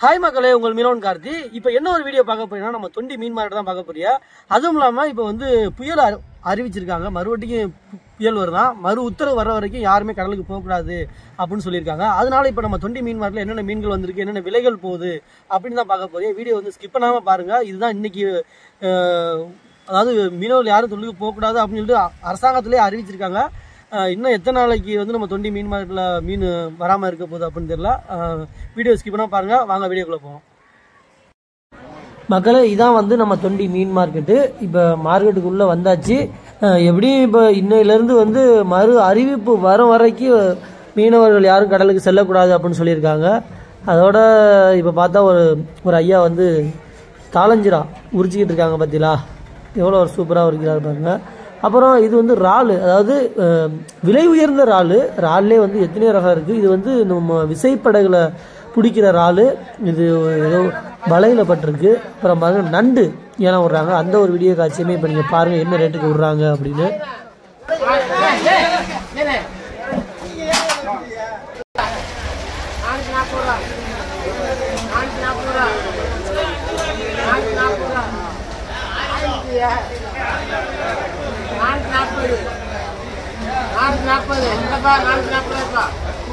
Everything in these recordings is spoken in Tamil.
ஹாய் மக்களே உங்கள் மீனவன் கார்த்தி இப்போ என்ன ஒரு வீடியோ பார்க்க போறீங்கன்னா நம்ம தொண்டி மீன் மார்க்கெட் தான் பார்க்க போறியா அதுவும் இல்லாமல் இப்போ வந்து புயல் அறி- அறிவிச்சிருக்காங்க மறுபடியும் பு- புயல் வருதான் மறு உத்தரவு வர வரைக்கும் யாருமே கடலுக்கு போகக்கூடாது அப்படின்னு சொல்லியிருக்காங்க அதனால இப்போ நம்ம தொண்டி மீன் மார்க்கெட்ல என்னென்ன மீன்கள் வந்திருக்கு என்னென்ன விலைகள் போகுது அப்படின்னு தான் பார்க்க போறீங்க வீடியோ வந்து ஸ்கிப் பண்ணாமல் பாருங்க இதுதான் இன்னைக்கு அஹ், அதாவது மீனவர்கள் யாரும் தொழிலுக்கு போகக்கூடாது அப்படின்னு சொல்லிட்டு அ- அரசாங்கத்திலே அறிவிச்சிருக்காங்க அஹ் இன்னும் எத்தனை நாளைக்கு வந்து நம்ம தொண்டி மீன் மார்க்கெட்டில் மீன் வராமல் இருக்க போகுது அப்படின்னு தெரியல வீடியோ ஸ்கிப் பண்ணால் பாருங்க வாங்க வீடியோக்குள்ளே போவோம் மக்களே இதான் வந்து நம்ம தொண்டி மீன் மார்க்கெட்டு இப்போ மார்க்கெட்டுக்குள்ளே வந்தாச்சு அஹ் எப்படியும் இப்போ இன்னையிலேருந்து வந்து மறு அறிவிப்பு வரும் வரைக்கும் மீனவர்கள் யாரும் கடலுக்கு செல்லக்கூடாது அப்படின்னு சொல்லியிருக்காங்க அதோட இப்போ பார்த்தா ஒரு ஒரு ஐயா வந்து தாளஞ்சிரா உரிச்சிக்கிட்டு இருக்காங்க பார்த்தீங்களா எவ்வளோ ஒரு சூப்பராக உரிக்கிறாரு பாருங்க அப்புறம் இது வந்து இறாலு அதாவது அஹ், விலை உயர்ந்த இறாலு இறால்லே வந்து எத்தனையோ ரகம் இருக்குது இது வந்து நம்ம விசைப்படகுல பிடிக்கிற இறாலு இது ஏதோ வலையில் பட்டிருக்கு அப்புறம் பாருங்க நண்டு ஏன்னா விட்றாங்க அந்த ஒரு வீடியோ காட்சியுமே இப்போ நீங்கள் பாருங்கள் என்ன ரேட்டுக்கு விட்றாங்க அப்படின்னு நானூத்தி நாற்பது இல்லப்பா நானூத்தி நாற்பதுப்பா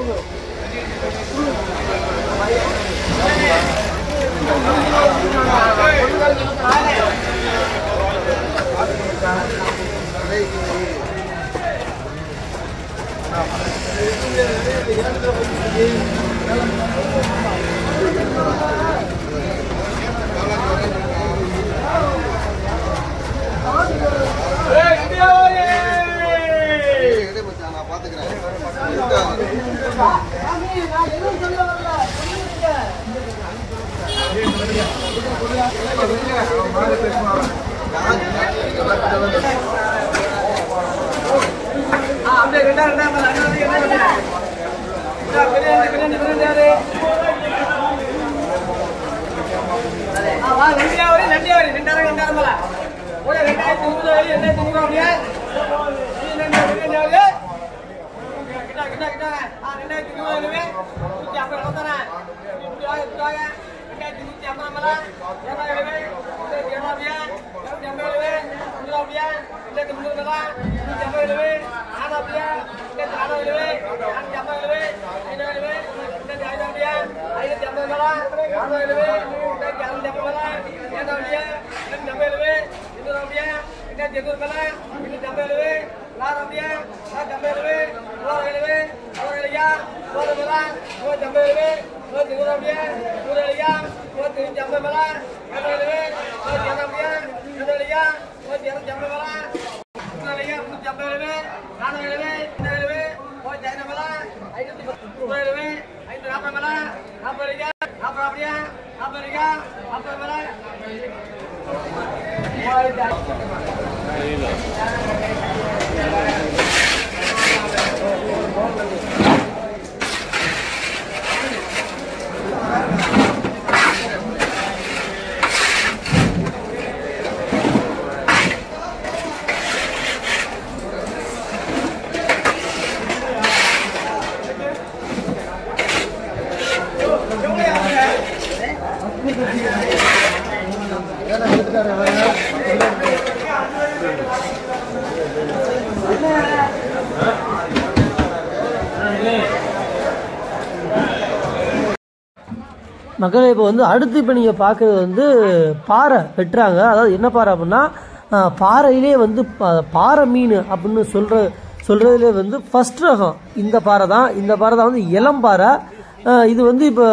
மக்களே இப்போ வந்து அடுத்து இப்போ நீங்கள் பார்க்குறது வந்து பாறை வெட்டுறாங்க அதாவது என்ன பாறை அப்படின்னா அஹ், பாறையிலே வந்து ப- பாறை மீன் அப்படின்னு சொல்கிற சொல்கிறதுலே வந்து ஃபர்ஸ்ட் ரகம் இந்த பாறை தான் இந்த பாறை தான் வந்து இளம்பாறை அஹ், இது வந்து இப்போ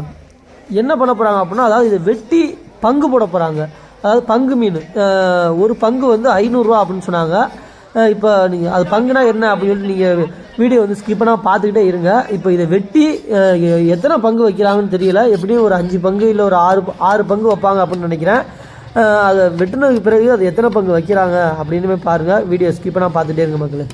என்ன பண்ண போகிறாங்க அப்படின்னா அதாவது இதை வெட்டி பங்கு போட போகிறாங்க அதாவது பங்கு மீன் அஹ், ஒரு பங்கு வந்து ஐநூறுரூவா அப்படின்னு சொன்னாங்க அஹ் இப்போ நீங்கள் அது பங்குனா என்ன அப்படின்னு சொல்லிட்டு நீங்கள் வீடியோ வந்து ஸ்கிப் பண்ணாமல் பார்த்துக்கிட்டே இருங்க இப்போ இதை வெட்டி அஹ், எ- எத்தனை பங்கு வைக்கிறாங்கன்னு தெரியல எப்படியும் ஒரு அஞ்சு பங்கு இல்லை ஒரு ஆறு ப- ஆறு பங்கு வைப்பாங்க அப்படின்னு நினைக்கிறேன் அஹ், அதை வெட்டினதுக்கு பிறகு அது எத்தனை பங்கு வைக்கிறாங்க அப்படின்னு பாருங்கள் வீடியோ ஸ்கிப் பண்ணாமல் பார்த்துட்டே இருங்க மக்களே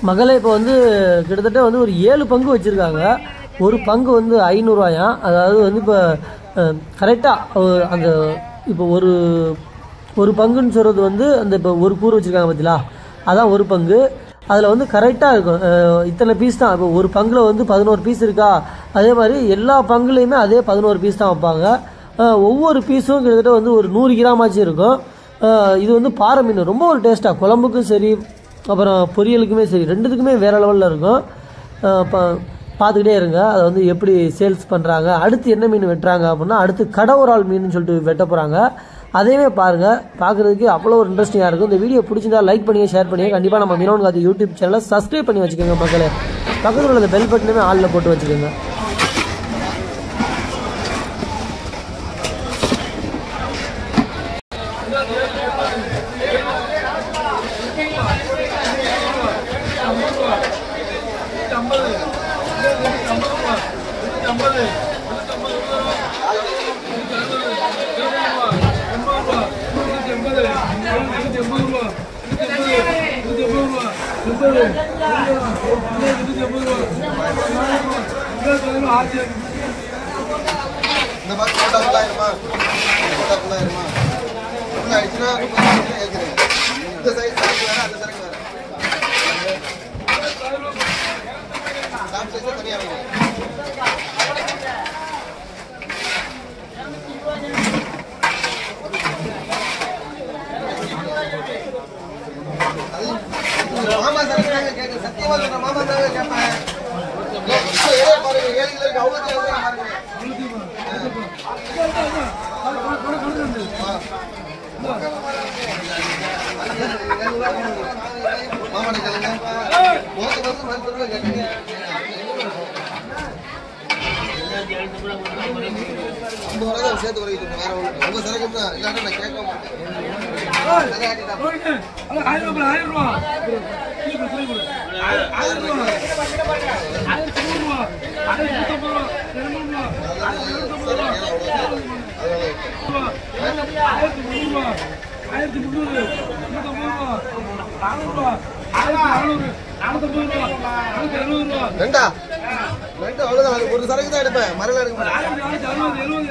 மகளே இப்போ வந்து கிட்டத்தட்ட வந்து ஒரு ஏழு பங்கு வச்சுருக்காங்க ஒரு பங்கு வந்து ஐநூறுரூவாயாம் அதாவது வந்து இப்போ கரெக்டாக அந்த இப்போ ஒரு ஒரு பங்குன்னு சொல்கிறது வந்து அந்த இப்போ ஒரு கூறு வச்சுருக்காங்க பார்த்தீங்களா அதான் ஒரு பங்கு அதில் வந்து கரெக்டாக இருக்கும் அஹ் இத்தனை பீஸ் தான் இப்போ ஒரு பங்கில் வந்து பதினோரு பீஸ் இருக்கா அதே மாதிரி எல்லா பங்குலேயுமே அதே பதினோரு பீஸ் தான் வைப்பாங்க அஹ் ஒவ்வொரு பீஸும் கிட்டத்தட்ட வந்து ஒரு நூறு கிராமாச்சும் இருக்கும் அஹ் இது வந்து பாறை மீன் ரொம்ப ஒரு டேஸ்ட்டாக குழம்புக்கும் சரி அப்புறம் பொரியலுக்குமே சரி ரெண்டுத்துக்குமே வேறு லெவலில் இருக்கும் அஹ் பா- பார்த்துக்கிட்டே இருங்க அதை வந்து எப்படி சேல்ஸ் பண்ணுறாங்க அடுத்து என்ன மீன் வெட்டுறாங்க அப்படின்னா அடுத்து கடவுரால் மீன் சொல்லிட்டு வெட்ட போகிறாங்க அதையுமே பாருங்கள் பார்க்குறதுக்கு அவ்வளோ ஒரு இன்ட்ரெஸ்டிங்காக இருக்கும் இந்த வீடியோ பிடிச்சிருந்தா லைக் பண்ணி ஷேர் பண்ணி கண்டிப்பாக நம்ம மீனவன் காத்து யூடியூப் சேனலை சப்ஸ்கிரைப் பண்ணி வச்சுக்கோங்க மக்களே பக்கத்தில் உள்ள பெல் பட்டனுமே ஆளில் போட்டு வச்சுக்கோங்க இந்த மாதிரி போட்டா ஃபுல்லாயிருமா போட்டா ஃபுல்லாயிருமா ஃபுல் ஆயிடுச்சுன்னா முப்பது ஏற்கிறேன் இந்த சைஸ் சரக்கு வேற அந்த சரக்கு வேற சாப் சைஸ் தனியாக வைங்க அது மாமா சரக்கு தாங்க கேட்குறேன் சத்தியமா சொல்றேன் மாமா தாங்க கேட்பேன் இப்போ ஏழு பாருங்க ஏழு கிலோ இருக்கு அவ்வளோ பாருங்க மாமனை கேளுங்க மோச மோசம் மருத்துவர்கள் கேட்குங்க ஐம்பது ரூபா தான் சேர்த்து குறைக்க சொல்றேன் வேற ஒன்று உங்க சரக்கு தான் இல்லாட்டி நான் கேட்க மாட்டேன் சரி, ஆட்டிட்டா. ரெண்டா ரெண்டு அவ்வளவுதான் அது ஒரு சரக்கு தான் எடுப்பேன் மரல எடுக்க மாட்டேன்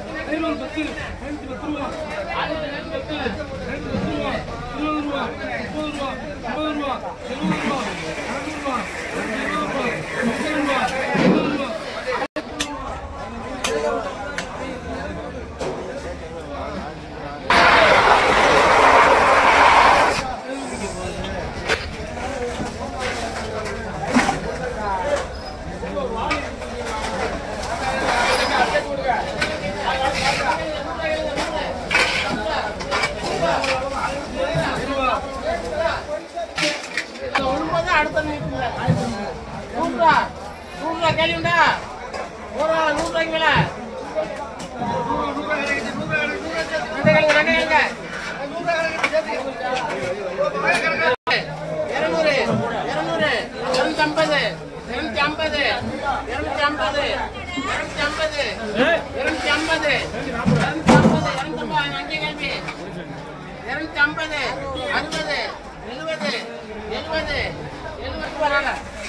ஒன்பது அடுத்த நூறுரூவா நூறுரூவா கேள்விண்டா ஒரு நூறு ரூபாய்க்கு மேல ரெண்டு கேளுங்க ரெண்டு கேளுங்க இருநூறு இருநூறு இருநூத்தி ஐம்பது இருநூத்தி ஐம்பது இருநூத்தி ஐம்பது இருநூத்தி ஐம்பது இருநூத்தி ஐம்பது இருநூத்தி ஐம்பது இருநூத்தி ஐம்பது அஞ்சு கேள்வி இருநூத்தி ஐம்பது அறுபது எழுபது எழுபது எழுபது வராங்க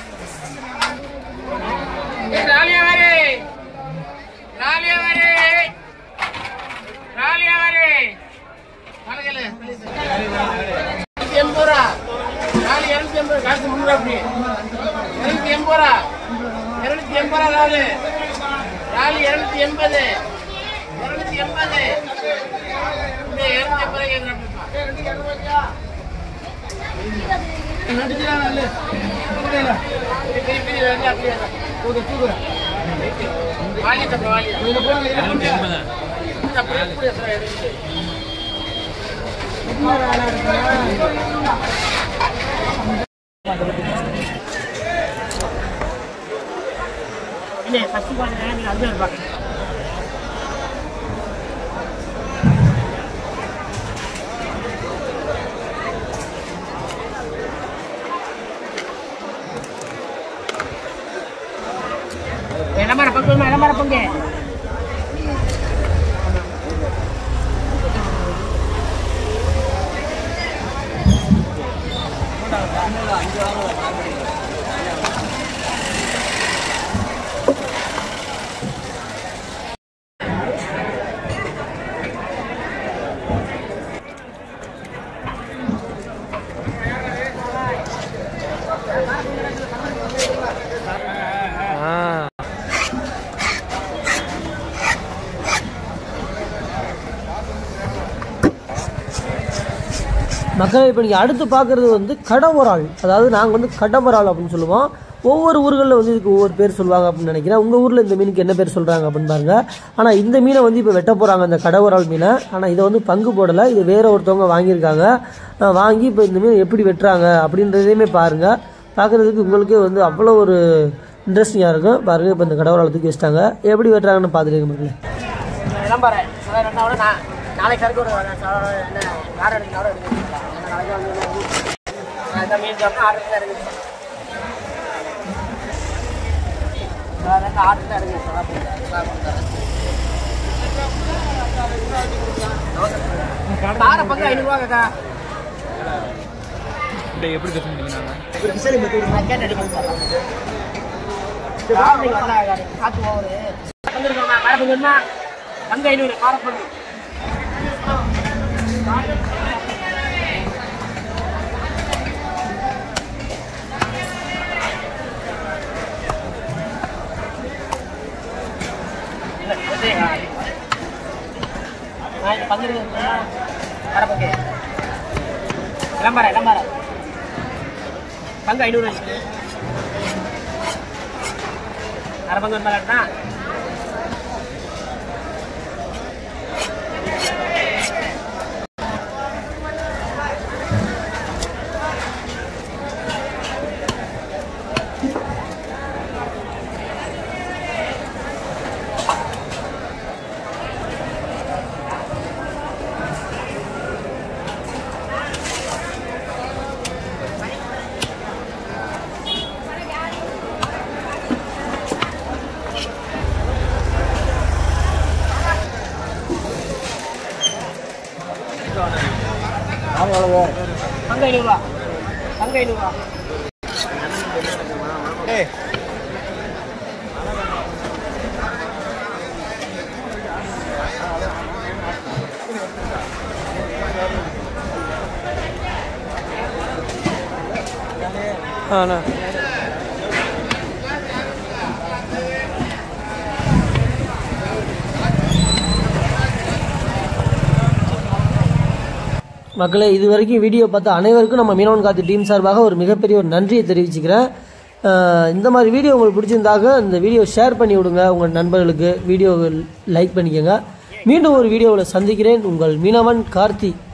ராலியாவாரி ராலியாவாரி ராலியாவாரி வணக்கல எண்பது ரூபா நாலு இருநூத்தி எண்பது காசு முன்னூறு அப்படி இருநூத்தி எண்பது ரூபா இருநூத்தி எண்பது ரூபா நாலு நாலு இருநூத்தி எண்பது இருநூத்தி எண்பது இந்த இருநூத்தி எண்பது கேட்குறப்பா இடமாற பக்கம் இடமாற பங்கு மக்களே இப்போ நீங்கள் அடுத்து பார்க்குறது வந்து கடவரால் அதாவது நாங்கள் வந்து கடவரால் அப்படின்னு சொல்லுவோம் ஒவ்வொரு ஊர்களில் வந்து இதுக்கு ஒவ்வொரு பேர் சொல்லுவாங்க அப்படின்னு நினைக்கிறேன் உங்கள் ஊரில் இந்த மீனுக்கு என்ன பேர் சொல்கிறாங்க அப்படின்னு பாருங்க ஆனால் இந்த மீனை வந்து இப்போ வெட்ட போகிறாங்க இந்த கடவரால் மீனை ஆனால் இதை வந்து பங்கு போடலை இது வேற ஒருத்தவங்க வாங்கியிருக்காங்க அஹ் வாங்கி இப்போ இந்த மீன் எப்படி வெட்டுறாங்க அப்படின்றதையுமே பாருங்கள் பார்க்குறதுக்கு உங்களுக்கே வந்து அவ்வளோ ஒரு இன்ட்ரெஸ்டிங்காக இருக்கும் பாருங்கள் இப்போ இந்த கடவரால் தூக்கி வச்சிட்டாங்க எப்படி வெட்டுறாங்கன்னு பார்த்துருங்க மக்களே விளம்பர ரெண்டாவோட நான் நாளைக்கு சரக்கு ஒரு என்ன யார் எடுக்கணும் எடுக்கணும் நாளைக்கு வந்து இந்த மீன் சாப்பிட்டா ஆர்டர் தான் எடுக்கணும் ரெண்டு ஆர்டர் தான் எடுக்கணும் கார பக்கம் ஐநூறுரூவா கேக்கா எப்படி பேசுறீங்க நாங்க நான் கேட்டு அடிக்கணும் சார் நீங்க வந்தா காத்து போகுது வந்துருக்கோம் மழை பெஞ்சா அங்கே ஐநூறு காரப்பண்ணு பங்கிரு கடப்பக்கு விளம்பரம் விளம்பரம் பங்கு ஐநூறு அரை பங்கு மேலே பங்கு ஐநூறுரூவா பங்கு ஐநூறுரூவா ஆண்ணா மக்களே இது வரைக்கும் வீடியோ பார்த்த அனைவருக்கும் நம்ம மீனவன் காத்து டீம் சார்பாக ஒரு மிகப்பெரிய ஒரு நன்றியை தெரிவிச்சுக்கிறேன் அஹ் இந்த மாதிரி வீடியோ உங்களுக்கு பிடிச்சிருந்தாக இந்த வீடியோ ஷேர் பண்ணி விடுங்க உங்கள் நண்பர்களுக்கு வீடியோவை லைக் பண்ணிக்கோங்க மீண்டும் ஒரு வீடியோவில் சந்திக்கிறேன் உங்கள் மீனவன் கார்த்தி